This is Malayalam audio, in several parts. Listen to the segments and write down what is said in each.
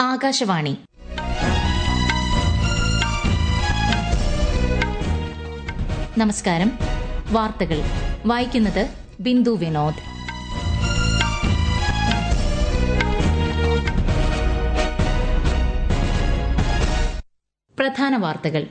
ആകാശവാണി നമസ്കാരം വാർത്തകൾ വായിക്കുന്നത് ബിന്ദു വിനോദ് പ്രധാന വാർത്തകൾ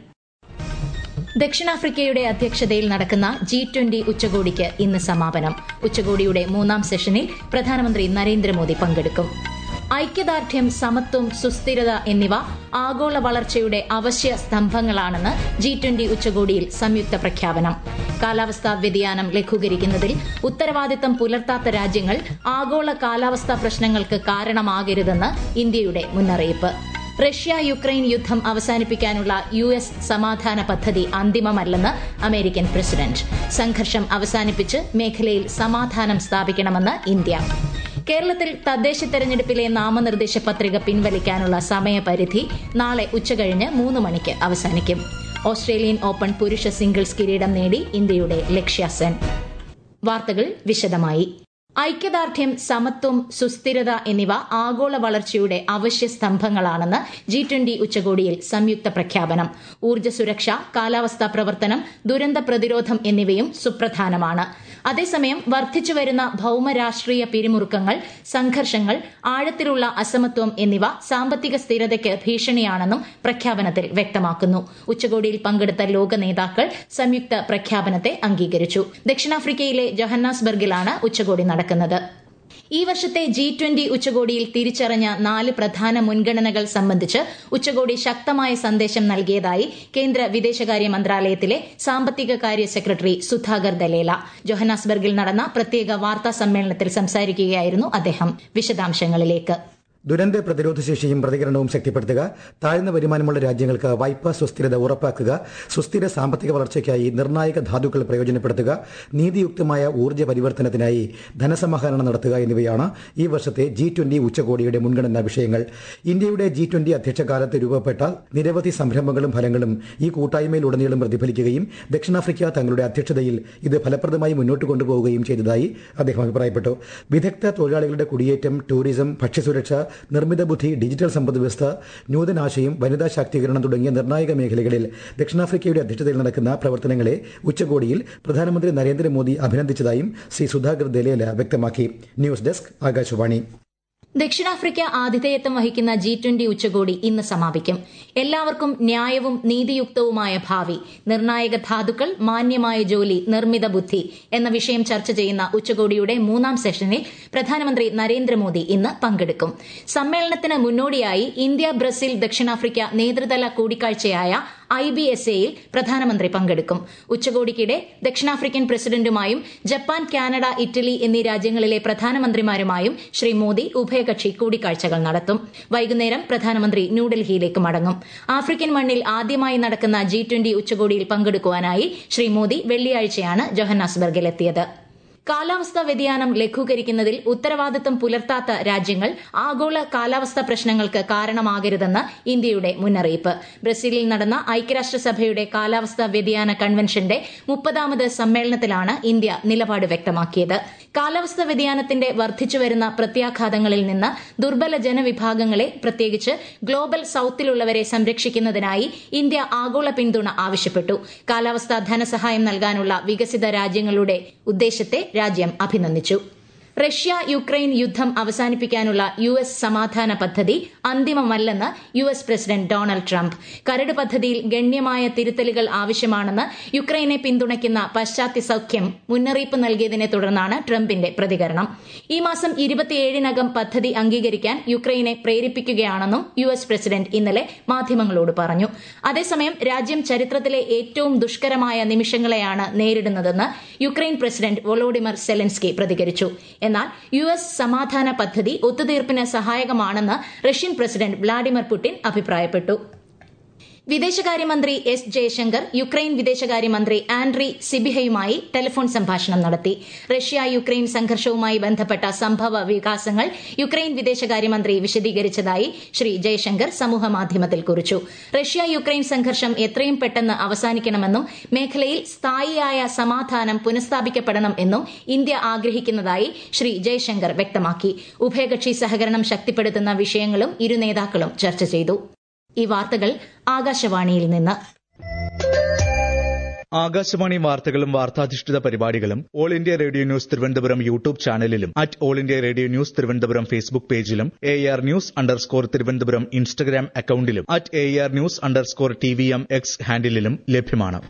ദക്ഷിണാഫ്രിക്കയുടെ അധ്യക്ഷതയിൽ നടക്കുന്ന ജി ട്വന്റി ഉച്ചകോടിക്ക് ഇന്ന് സമാപനം ഉച്ചകോടിയുടെ മൂന്നാം സെഷനിൽ പ്രധാനമന്ത്രി നരേന്ദ്രമോദി പങ്കെടുക്കും ഐക്യദാർഢ്യം സമത്വം സുസ്ഥിരത എന്നിവ ആഗോള വളർച്ചയുടെ അവശ്യ സ്തംഭങ്ങളാണെന്ന് ജി ട്വന്റി ഉച്ചകോടിയിൽ സംയുക്ത പ്രഖ്യാപനം കാലാവസ്ഥാ വ്യതിയാനം ലഘൂകരിക്കുന്നതിൽ ഉത്തരവാദിത്തം പുലർത്താത്ത രാജ്യങ്ങൾ ആഗോള കാലാവസ്ഥാ പ്രശ്നങ്ങൾക്ക് കാരണമാകരുതെന്ന് ഇന്ത്യയുടെ മുന്നറിയിപ്പ് റഷ്യ യുക്രൈൻ യുദ്ധം അവസാനിപ്പിക്കാനുള്ള യു എസ് സമാധാന പദ്ധതി അന്തിമമല്ലെന്ന് അമേരിക്കൻ പ്രസിഡന്റ് സംഘർഷം അവസാനിപ്പിച്ച് മേഖലയിൽ സമാധാനം സ്ഥാപിക്കണമെന്ന് ഇന്ത്യ കേരളത്തിൽ തദ്ദേശ തെരഞ്ഞെടുപ്പിലെ നാമനിർദ്ദേശ പത്രിക പിൻവലിക്കാനുള്ള സമയപരിധി നാളെ ഉച്ചകഴിഞ്ഞ് മൂന്ന് മണിക്ക് അവസാനിക്കും ഓസ്ട്രേലിയൻ ഓപ്പൺ പുരുഷ സിംഗിൾസ് കിരീടം നേടി ഇന്ത്യയുടെ ലക്ഷ്യ സെൻ വാർത്തകൾ വിശദമായി ഐക്യദാർഢ്യം സമത്വം സുസ്ഥിരത എന്നിവ ആഗോള വളർച്ചയുടെ അവശ്യ സ്തംഭങ്ങളാണെന്ന് ജി ട്വന്റി ഉച്ചകോടിയിൽ സംയുക്ത പ്രഖ്യാപനം ഊർജ്ജ സുരക്ഷ കാലാവസ്ഥാ പ്രവർത്തനം ദുരന്ത പ്രതിരോധം എന്നിവയും സുപ്രധാനമാണ് അതേസമയം വർദ്ധിച്ചുവരുന്ന ഭൌമരാഷ്ട്രീയ പിരിമുറുക്കങ്ങൾ സംഘർഷങ്ങൾ ആഴത്തിലുള്ള അസമത്വം എന്നിവ സാമ്പത്തിക സ്ഥിരതയ്ക്ക് ഭീഷണിയാണെന്നും പ്രഖ്യാപനത്തിൽ വ്യക്തമാക്കുന്നു ഉച്ചകോടിയിൽ പങ്കെടുത്ത ലോക നേതാക്കൾ സംയുക്ത പ്രഖ്യാപനത്തെ അംഗീകരിച്ചു ദക്ഷിണാഫ്രിക്കയിലെ ജൊഹന്നാസ്ബർഗിലാണ് ഉച്ചകോടി നടക്കുന്നത് ഈ വർഷത്തെ ജി ട്വന്റി ഉച്ചകോടിയിൽ തിരിച്ചറിഞ്ഞ നാല് പ്രധാന മുൻഗണനകൾ സംബന്ധിച്ച് ഉച്ചകോടി ശക്തമായ സന്ദേശം നൽകിയതായി കേന്ദ്ര വിദേശകാര്യ മന്ത്രാലയത്തിലെ സാമ്പത്തിക കാര്യ സെക്രട്ടറി സുധാകർ ദലേല ജൊഹനാസ്ബർഗിൽ നടന്ന പ്രത്യേക വാർത്താ സമ്മേളനത്തിൽ സംസാരിക്കുകയായിരുന്നു അദ്ദേഹം വിശദാംശങ്ങളിലേക്ക് ദുരന്ത പ്രതിരോധ ശേഷിയും പ്രതികരണവും ശക്തിപ്പെടുത്തുക താഴ്ന്ന വരുമാനമുള്ള രാജ്യങ്ങൾക്ക് വായ്പാ സുസ്ഥിരത ഉറപ്പാക്കുക സുസ്ഥിര സാമ്പത്തിക വളർച്ചയ്ക്കായി നിർണായക ധാതുക്കൾ പ്രയോജനപ്പെടുത്തുക നീതിയുക്തമായ ഊർജ്ജ പരിവർത്തനത്തിനായി ധനസമാഹരണം നടത്തുക എന്നിവയാണ് ഈ വർഷത്തെ ജി ട്വന്റി ഉച്ചകോടിയുടെ മുൻഗണനാ വിഷയങ്ങൾ ഇന്ത്യയുടെ ജി ട്വന്റി അധ്യക്ഷകാലത്ത് രൂപപ്പെട്ട നിരവധി സംരംഭങ്ങളും ഫലങ്ങളും ഈ കൂട്ടായ്മയിലുടനീളം പ്രതിഫലിക്കുകയും ദക്ഷിണാഫ്രിക്ക തങ്ങളുടെ അധ്യക്ഷതയിൽ ഇത് ഫലപ്രദമായി മുന്നോട്ട് കൊണ്ടുപോവുകയും ചെയ്തതായി അദ്ദേഹം അഭിപ്രായപ്പെട്ടു വിദഗ്ധ തൊഴിലാളികളുടെ കുടിയേറ്റം ടൂറിസം ഭക്ഷ്യസുരക്ഷ നിർമ്മിത ബുദ്ധി ഡിജിറ്റൽ സമ്പദ്വ്യവസ്ഥ നൂതനാശയം വനിതാ ശാക്തീകരണം തുടങ്ങിയ നിർണായക മേഖലകളിൽ ദക്ഷിണാഫ്രിക്കയുടെ അധ്യക്ഷതയിൽ നടക്കുന്ന പ്രവർത്തനങ്ങളെ ഉച്ചകോടിയിൽ പ്രധാനമന്ത്രി നരേന്ദ്രമോദി അഭിനന്ദിച്ചതായും ശ്രീ സുധാകർ ദലേല വ്യക്തമാക്കി ന്യൂസ് ഡെസ്ക് ആകാശവാണി ദക്ഷിണാഫ്രിക്ക ആതിഥേയത്വം വഹിക്കുന്ന ജി ട്വന്റി ഉച്ചകോടി ഇന്ന് സമാപിക്കും എല്ലാവർക്കും ന്യായവും നീതിയുക്തവുമായ ഭാവി നിർണായക ധാതുക്കൾ മാന്യമായ ജോലി നിർമ്മിത ബുദ്ധി എന്ന വിഷയം ചർച്ച ചെയ്യുന്ന ഉച്ചകോടിയുടെ മൂന്നാം സെഷനിൽ പ്രധാനമന്ത്രി നരേന്ദ്രമോദി ഇന്ന് പങ്കെടുക്കും സമ്മേളനത്തിന് മുന്നോടിയായി ഇന്ത്യ ബ്രസീൽ ദക്ഷിണാഫ്രിക്ക നേതൃതല കൂടിക്കാഴ്ചയായ ഐ ബി എസ് എയിൽ പ്രധാനമന്ത്രി പങ്കെടുക്കും ഉച്ചകോടിക്കിടെ ദക്ഷിണാഫ്രിക്കൻ പ്രസിഡന്റുമായും ജപ്പാൻ കാനഡ ഇറ്റലി എന്നീ രാജ്യങ്ങളിലെ പ്രധാനമന്ത്രിമാരുമായും ശ്രീ മോദി ഉഭയകക്ഷി കൂടിക്കാഴ്ചകൾ നടത്തും വൈകുന്നേരം പ്രധാനമന്ത്രി ന്യൂഡൽഹിയിലേക്ക് മടങ്ങും ആഫ്രിക്കൻ മണ്ണിൽ ആദ്യമായി നടക്കുന്ന ജി ട്വന്റി ഉച്ചകോടിയിൽ പങ്കെടുക്കുവാനായി ശ്രീ മോദി വെള്ളിയാഴ്ചയാണ് ജൊഹന്നാസ്ബർഗിലെത്തിയത് കാലാവസ്ഥാ വ്യതിയാനം ലഘൂകരിക്കുന്നതിൽ ഉത്തരവാദിത്തം പുലർത്താത്ത രാജ്യങ്ങൾ ആഗോള കാലാവസ്ഥാ പ്രശ്നങ്ങൾക്ക് കാരണമാകരുതെന്ന് ഇന്ത്യയുടെ മുന്നറിയിപ്പ് ബ്രസീലിൽ നടന്ന ഐക്യരാഷ്ട്രസഭയുടെ കാലാവസ്ഥാ വ്യതിയാന കൺവെൻഷന്റെ മുപ്പതാമത് സമ്മേളനത്തിലാണ് ഇന്ത്യ നിലപാട് വ്യക്തമാക്കിയത് കാലാവസ്ഥാ വ്യതിയാനത്തിന്റെ വർദ്ധിച്ചുവരുന്ന പ്രത്യാഘാതങ്ങളിൽ നിന്ന് ദുർബല ജനവിഭാഗങ്ങളെ പ്രത്യേകിച്ച് ഗ്ലോബൽ സൌത്തിലുള്ളവരെ സംരക്ഷിക്കുന്നതിനായി ഇന്ത്യ ആഗോള പിന്തുണ ആവശ്യപ്പെട്ടു കാലാവസ്ഥാ ധനസഹായം നൽകാനുള്ള വികസിത രാജ്യങ്ങളുടെ ഉദ്ദേശത്തെ രാജ്യം അഭിനന്ദിച്ചു റഷ്യ യുക്രൈൻ യുദ്ധം അവസാനിപ്പിക്കാനുള്ള യു എസ് സമാധാന പദ്ധതി അന്തിമമല്ലെന്ന് U S president Donald Trump കരട് പദ്ധതിയിൽ ഗണ്യമായ തിരുത്തലുകൾ ആവശ്യമാണെന്ന് യുക്രൈനെ പിന്തുണയ്ക്കുന്ന പശ്ചാത്യ സൌഖ്യം മുന്നറിയിപ്പ് നൽകിയതിനെ തുടർന്നാണ് ട്രംപിന്റെ പ്രതികരണം ഈ മാസം ഇരുപത്തിയേഴിനകം പദ്ധതി അംഗീകരിക്കാൻ യുക്രൈനെ പ്രേരിപ്പിക്കുകയാണെന്നും യു എസ് പ്രസിഡന്റ് ഇന്നലെ മാധ്യമങ്ങളോട് പറഞ്ഞു അതേസമയം രാജ്യം ചരിത്രത്തിലെ ഏറ്റവും ദുഷ്കരമായ നിമിഷങ്ങളെയാണ് നേരിടുന്നതെന്ന് യുക്രൈൻ പ്രസിഡന്റ് വൊളോഡിമർ സെലൻസ്കി പ്രതികരിച്ചു എന്നാൽ യു എസ് സമാധാന പദ്ധതി ഒത്തുതീർപ്പിന് സഹായകമാണെന്ന് റഷ്യൻ പ്രസിഡന്റ് വ്ളാഡിമിർ പുടിൻ അഭിപ്രായപ്പെട്ടു വിദേശകാര്യമന്ത്രി എസ് ജയശങ്കർ യുക്രൈൻ വിദേശകാര്യമന്ത്രി ആൻഡ്രി സിബിഹയുമായി ടെലിഫോൺ സംഭാഷണം നടത്തി റഷ്യ യുക്രൈൻ സംഘർഷവുമായി ബന്ധപ്പെട്ട സംഭവ വികാസങ്ങൾ യുക്രൈൻ വിദേശകാര്യമന്ത്രി വിശദീകരിച്ചതായി ശ്രീ ജയശങ്കർ സമൂഹമാധ്യമത്തിൽ കുറിച്ചു റഷ്യ യുക്രൈൻ സംഘർഷം എത്രയും പെട്ടെന്ന് അവസാനിക്കണമെന്നും മേഖലയിൽ സ്ഥായിയായ സമാധാനം പുനഃസ്ഥാപിക്കപ്പെടണം എന്നും ഇന്ത്യ ആഗ്രഹിക്കുന്നതായി ശ്രീ ജയശങ്കർ വ്യക്തമാക്കി ഉഭയകക്ഷി സഹകരണം ശക്തിപ്പെടുത്തുന്ന വിഷയങ്ങളും ഇരു നേതാക്കളും ചർച്ച ചെയ്തു ഈ വാർത്തകൾ ആകാശവാണിയിൽ നിന്ന് ആകാശവാണി വാർത്തകളും വാർത്താധിഷ്ഠിത പരിപാടികളും all India radio news Thiruvananthapuram YouTube ചാനലിലും at all India radio news Thiruvananthapuram Facebook പേജിലും A R news underscore Thiruvananthapuram Instagram അക്കൌണ്ടിലും at A R news underscore T V M X ഹാൻഡിലും ലഭ്യമാണ്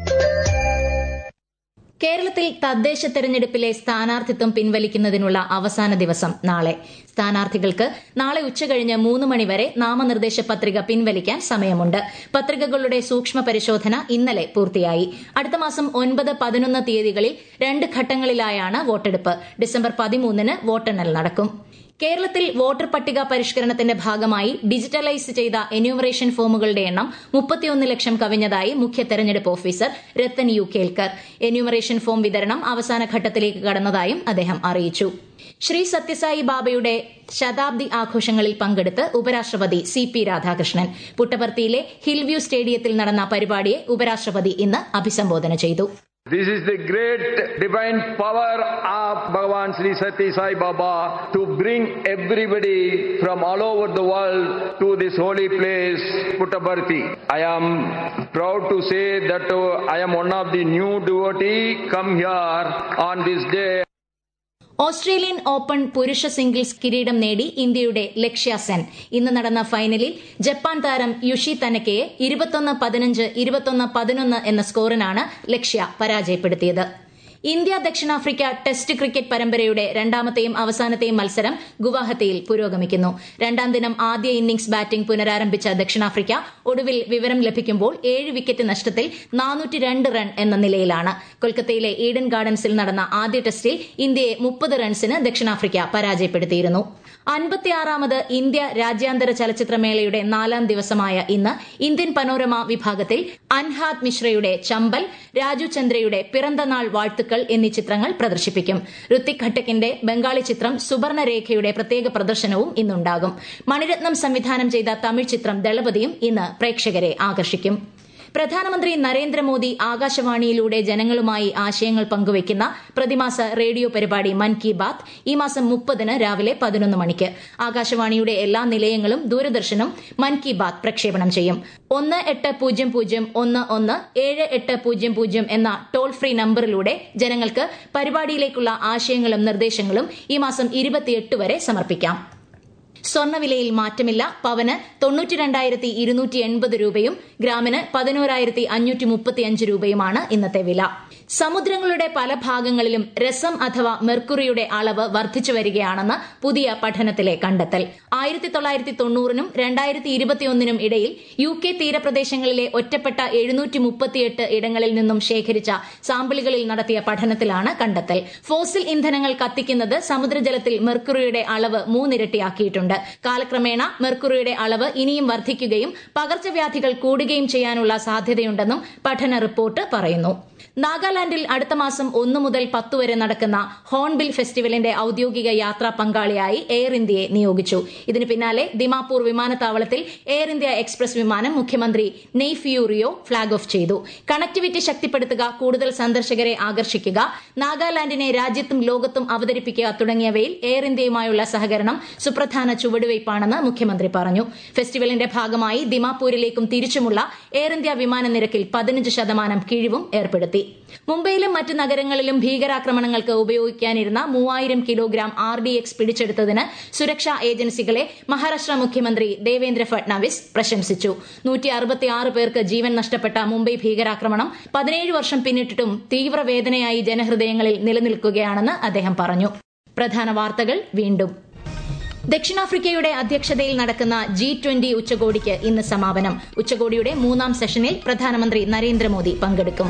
കേരളത്തിൽ തദ്ദേശ തെരഞ്ഞെടുപ്പിലെ സ്ഥാനാർത്ഥിത്വം പിൻവലിക്കുന്നതിനുള്ള അവസാന ദിവസം നാളെ സ്ഥാനാർത്ഥികൾക്ക് നാളെ ഉച്ചകഴിഞ്ഞ് മൂന്ന് മണിവരെ നാമനിർദ്ദേശ പത്രിക പിൻവലിക്കാൻ സമയമുണ്ട് പത്രികകളുടെ സൂക്ഷ്മ പരിശോധന ഇന്നലെ പൂർത്തിയായി അടുത്ത മാസം ഒൻപത് പതിനൊന്ന് തീയതികളിൽ രണ്ട് ഘട്ടങ്ങളിലായാണ് വോട്ടെടുപ്പ് ഡിസംബർ പതിമൂന്നിന് വോട്ടെണ്ണൽ നടക്കും കേരളത്തിൽ വോട്ടർ പട്ടിക പരിഷ്കരണത്തിന്റെ ഭാഗമായി ഡിജിറ്റലൈസ് ചെയ്ത എന്യൂമറേഷൻ ഫോമുകളുടെ എണ്ണം മുപ്പത്തിയൊന്ന് ലക്ഷം കവിഞ്ഞതായി മുഖ്യ തെരഞ്ഞെടുപ്പ് officer Rathan U Kelkar enumeration form വിതരണം അവസാന ഘട്ടത്തിലേക്ക് കടന്നതായും അദ്ദേഹം അറിയിച്ചു ശ്രീ സത്യസായി ബാബയുടെ ശതാബ്ദി ആഘോഷങ്ങളിൽ പങ്കെടുത്ത് ഉപരാഷ്ട്രപതി സി പി രാധാകൃഷ്ണൻ പുട്ടപർത്തിയിലെ ഹിൽവ്യൂ സ്റ്റേഡിയത്തിൽ നടന്ന പരിപാടിയെ ഉപരാഷ്ട്രപതി ഇന്ന് അഭിസംബോധന ചെയ്തു This is the great divine power of Bhagavan Sri Sati Sai Baba to bring everybody from all over the world to this holy place, Puttaparthi. I am proud to say that uh, I am one of the new devotee come here on this day. Australian open പുരുഷ സിംഗിൾസ് കിരീടം നേടി ഇന്ത്യയുടെ ലക്ഷ്യ സെൻ ഇന്ന് നടന്ന ഫൈനലിൽ ജപ്പാൻ താരം യുഷി തനക്കയെ ഇരുപത്തൊന്ന് പതിനഞ്ച് ഇരുപത്തൊന്ന് പതിനൊന്ന് എന്ന സ്കോറിനാണ് ലക്ഷ്യ പരാജയപ്പെടുത്തിയത് ഇന്ത്യ ദക്ഷിണാഫ്രിക്ക ടെസ്റ്റ് ക്രിക്കറ്റ് പരമ്പരയുടെ രണ്ടാമത്തെയും അവസാനത്തെയും മത്സരം ഗുവാഹത്തിയിൽ പുരോഗമിക്കുന്നു രണ്ടാം ദിനം ആദ്യ ഇന്നിംഗ്സ് ബാറ്റിംഗ് പുനരാരംഭിച്ച ദക്ഷിണാഫ്രിക്ക ഒടുവിൽ വിവരം ലഭിക്കുമ്പോൾ ഏഴ് വിക്കറ്റ് നഷ്ടത്തിൽ നാനൂറ്റിരണ്ട് റൺ എന്ന നിലയിലാണ് കൊൽക്കത്തയിലെ ഈഡൻ ഗാർഡൻസിൽ നടന്ന ആദ്യ ടെസ്റ്റിൽ ഇന്ത്യയെ മുപ്പത് റൺസിന് ദക്ഷിണാഫ്രിക്ക പരാജയപ്പെടുത്തിയിരുന്നു അൻപത്തിയാറാമത് ഇന്ത്യ രാജ്യാന്തര ചലച്ചിത്രമേളയുടെ നാലാം ദിവസമായ ഇന്ന് ഇന്ത്യൻ പനോരമ വിഭാഗത്തിൽ അൻഹാദ് മിശ്രയുടെ ചമ്പൽ രാജു ചന്ദ്രയുടെ പിറന്തനാൾ വാഴ്ത്തുക്കൾ എന്നീ ചിത്രങ്ങൾ പ്രദർശിപ്പിക്കും ഋത്തിക് ഘട്ടക്കിന്റെ ബംഗാളി ചിത്രം സുവർണരേഖയുടെ പ്രത്യേക പ്രദർശനവും ഇന്നുണ്ടാകും മണിരത്നം സംവിധാനം ചെയ്ത തമിഴ് ചിത്രം ദളപതിയും ഇന്ന് പ്രേക്ഷകരെ ആകർഷിക്കും പ്രധാനമന്ത്രി നരേന്ദ്രമോദി ആകാശവാണിയിലൂടെ ജനങ്ങളുമായി ആശയങ്ങൾ പങ്കുവയ്ക്കുന്ന പ്രതിമാസ റേഡിയോ പരിപാടി മൻ കി ബാത്ത് ഈ മാസം മുപ്പതിന് രാവിലെ പതിനൊന്ന് മണിക്ക് ആകാശവാണിയുടെ എല്ലാ നിലയങ്ങളും ദൂരദർശനും മൻ കി ബാത്ത് പ്രക്ഷേപണം ചെയ്യും ഒന്ന് എട്ട് പൂജ്യം പൂജ്യം ഒന്ന് ഒന്ന് ഏഴ് എട്ട് പൂജ്യം പൂജ്യം എന്ന ടോൾ ഫ്രീ നമ്പറിലൂടെ ജനങ്ങൾക്ക് പരിപാടിയിലേക്കുള്ള ആശയങ്ങളും നിർദ്ദേശങ്ങളും ഈ മാസം ഇരുപത്തിയെട്ട് വരെ സമർപ്പിക്കാം സ്വർണ്ണവിലയിൽ മാറ്റമില്ല പവന് തൊണ്ണൂറ്റി രണ്ടായിരത്തി ഇരുന്നൂറ്റി എൺപത് രൂപയും ഗ്രാമിന് പതിനോരായിരത്തി അഞ്ഞൂറ്റി മുപ്പത്തിയഞ്ച് രൂപയുമാണ് ഇന്നത്തെ വില സമുദ്രങ്ങളുടെ പല ഭാഗങ്ങളിലും രസം അഥവാ മെർക്കുറിയുടെ അളവ് വർദ്ധിച്ചു വരികയാണെന്ന് പുതിയ പഠനത്തിലെ കണ്ടെത്തൽ ആയിരത്തി തൊള്ളായിരത്തി തൊണ്ണൂറിനും രണ്ടായിരത്തി ഇരുപത്തിയൊന്നിനും ഇടയിൽ യു കെ തീരപ്രദേശങ്ങളിലെ ഒറ്റപ്പെട്ട എഴുന്നൂറ്റി മുപ്പത്തിയെട്ട് ഇടങ്ങളിൽ നിന്നും ശേഖരിച്ച സാമ്പിളുകളിൽ നടത്തിയ പഠനത്തിലാണ് കണ്ടെത്തൽ ഫോസിൽ ഇന്ധനങ്ങൾ കത്തിക്കുന്നത് സമുദ്രജലത്തിൽ മെർക്കുറിയുടെ അളവ് മൂന്നിരട്ടിയാക്കിയിട്ടുണ്ട് കാലക്രമേണ മെർക്കുറിയുടെ അളവ് ഇനിയും വർദ്ധിക്കുകയും പകർച്ചവ്യാധികൾ കൂടുകയും ചെയ്യാനുള്ള സാധ്യതയുണ്ടെന്നും പഠന റിപ്പോർട്ട് പറയുന്നു നാഗാലാൻഡിൽ അടുത്ത മാസം ഒന്നു മുതൽ പത്ത് വരെ നടക്കുന്ന ഹോൺബിൽ ഫെസ്റ്റിവലിന്റെ ഔദ്യോഗിക യാത്രാ പങ്കാളിയായി എയർ ഇന്ത്യയെ നിയോഗിച്ചു ഇതിന് പിന്നാലെ ദിമാപൂർ വിമാനത്താവളത്തിൽ എയർ ഇന്ത്യ എക്സ്പ്രസ് വിമാനം മുഖ്യമന്ത്രി നെയ്ഫ്യൂറിയോ ഫ്ളാഗ് ഓഫ് ചെയ്തു കണക്ടിവിറ്റി ശക്തിപ്പെടുത്തുക കൂടുതൽ സന്ദർശകരെ ആകർഷിക്കുക നാഗാലാൻഡിനെ രാജ്യത്തും ലോകത്തും അവതരിപ്പിക്കുക തുടങ്ങിയവയിൽ എയർ ഇന്ത്യയുമായുള്ള സഹകരണം സുപ്രധാന ചുവടുവയ്പാണെന്ന് മുഖ്യമന്ത്രി പറഞ്ഞു ഫെസ്റ്റിവലിന്റെ ഭാഗമായി ദിമാപൂരിലേക്കും തിരിച്ചുമുള്ള എയർ ഇന്ത്യ വിമാന നിരക്കിൽ പതിനഞ്ച് ശതമാനം കിഴിവും ഏർപ്പെടുത്തി മുംബൈയിലും മറ്റ് നഗരങ്ങളിലും ഭീകരാക്രമണങ്ങൾക്ക് ഉപയോഗിക്കാനിരുന്ന മൂവായിരം കിലോഗ്രാം ആർ ഡി എക്സ് പിടിച്ചെടുത്തതിന് സുരക്ഷാ ഏജൻസികളെ മഹാരാഷ്ട്ര മുഖ്യമന്ത്രി ദേവേന്ദ്ര ഫട്നാവിസ് പ്രശംസിച്ചു നൂറ്റി അറുപത്തിയാറ് പേർക്ക് ജീവൻ നഷ്ടപ്പെട്ട മുംബൈ ഭീകരാക്രമണം പതിനേഴ് വർഷം പിന്നിട്ടിട്ടും തീവ്രവേദനയായി ജനഹൃദയങ്ങളിൽ നിലനിൽക്കുകയാണെന്ന് അദ്ദേഹം പറഞ്ഞു പ്രധാന വാർത്തകൾ വീണ്ടും ദക്ഷിണാഫ്രിക്കയുടെ അധ്യക്ഷതയിൽ നടക്കുന്ന ജി ട്വന്റി ഉച്ചകോടിക്ക് ഇന്ന് സമാപനം ഉച്ചകോടിയുടെ മൂന്നാം സെഷനിൽ പ്രധാനമന്ത്രി നരേന്ദ്രമോദി പങ്കെടുക്കും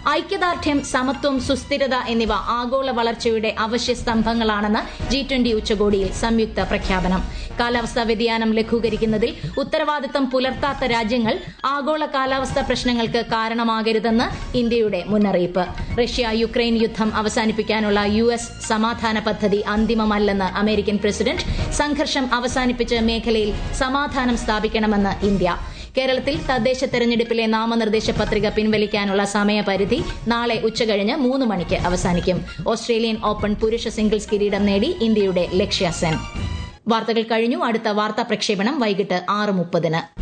ഐക്യദാർഢ്യം സമത്വം സുസ്ഥിരത എന്നിവ ആഗോള വളർച്ചയുടെ അവശ്യ സ്തംഭങ്ങളാണെന്ന് ജി ട്വന്റി ഉച്ചകോടിയിൽ സംയുക്ത പ്രഖ്യാപനം കാലാവസ്ഥാ വ്യതിയാനം ലഘൂകരിക്കുന്നതിൽ ഉത്തരവാദിത്തം പുലർത്താത്ത രാജ്യങ്ങൾ ആഗോള കാലാവസ്ഥാ പ്രശ്നങ്ങൾക്ക് കാരണമാകരുതെന്ന് ഇന്ത്യയുടെ മുന്നറിയിപ്പ് റഷ്യ യുക്രൈൻ യുദ്ധം അവസാനിപ്പിക്കാനുള്ള യു എസ് സമാധാന പദ്ധതി അന്തിമമല്ലെന്ന് അമേരിക്കൻ പ്രസിഡന്റ് സംഘർഷം അവസാനിപ്പിച്ച് മേഖലയിൽ സമാധാനം സ്ഥാപിക്കണമെന്ന് ഇന്ത്യ കേരളത്തിൽ തദ്ദേശ തെരഞ്ഞെടുപ്പിലെ നാമനിർദ്ദേശ പത്രിക പിൻവലിക്കാനുള്ള സമയപരിധി നാളെ ഉച്ചകഴിഞ്ഞ് മൂന്ന് മണിക്ക് അവസാനിക്കും ഓസ്ട്രേലിയൻ ഓപ്പൺ പുരുഷ സിംഗിൾസ് കിരീടം നേടി ഇന്ത്യയുടെ ലക്ഷ്യ സെൻ വാർത്തകൾ കഴിഞ്ഞു അടുത്ത വാർത്താ പ്രക്ഷേപണം വൈകിട്ട് ആറ് മുപ്പതിന്